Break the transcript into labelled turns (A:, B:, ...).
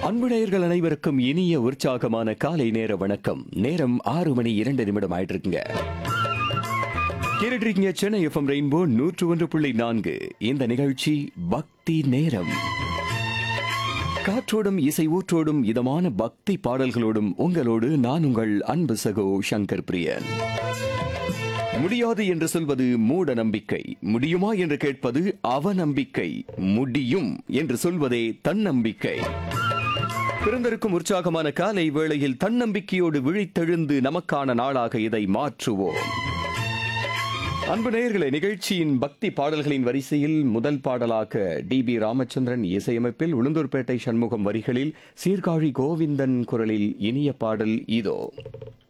A: அன்பு நேயர்கள் அனைவருக்கும் இனிய உற்சாகமான காலை நேர வணக்கம் நேரம் ஆறு மணி இரண்டு நிமிடம் ஆயிட்டு இருக்குங்க கேட்டுட்டு இருக்கீங்க சென்னை எஃப்எம் ரெயின்போ நூற்று ஒன்று புள்ளி நான்கு இந்த நிகழ்ச்சி பக்தி நேரம் காற்றோடும் இசை ஊற்றோடும் இதமான பக்தி பாடல்களோடும் உங்களோடு நான் உங்கள் அன்பு சகோ சங்கர் பிரியன் முடியாது என்று சொல்வது மூட நம்பிக்கை முடியுமா என்று கேட்பது அவநம்பிக்கை முடியும் என்று சொல்வதே தன்னம்பிக்கை பிறந்திருக்கும் உற்சாகமான காலை வேளையில் தன்னம்பிக்கையோடு விழித்தெழுந்து நமக்கான நாளாக இதை மாற்றுவோம் அன்பு நேயர்களே நிகழ்ச்சியின் பக்தி பாடல்களின் வரிசையில் முதல் பாடலாக டி பி ராமச்சந்திரன் இசையமைப்பில் உளுந்தூர்பேட்டை சண்முகம் வரிகளில் சீர்காழி கோவிந்தன் குரலில் இனிய பாடல் இதோ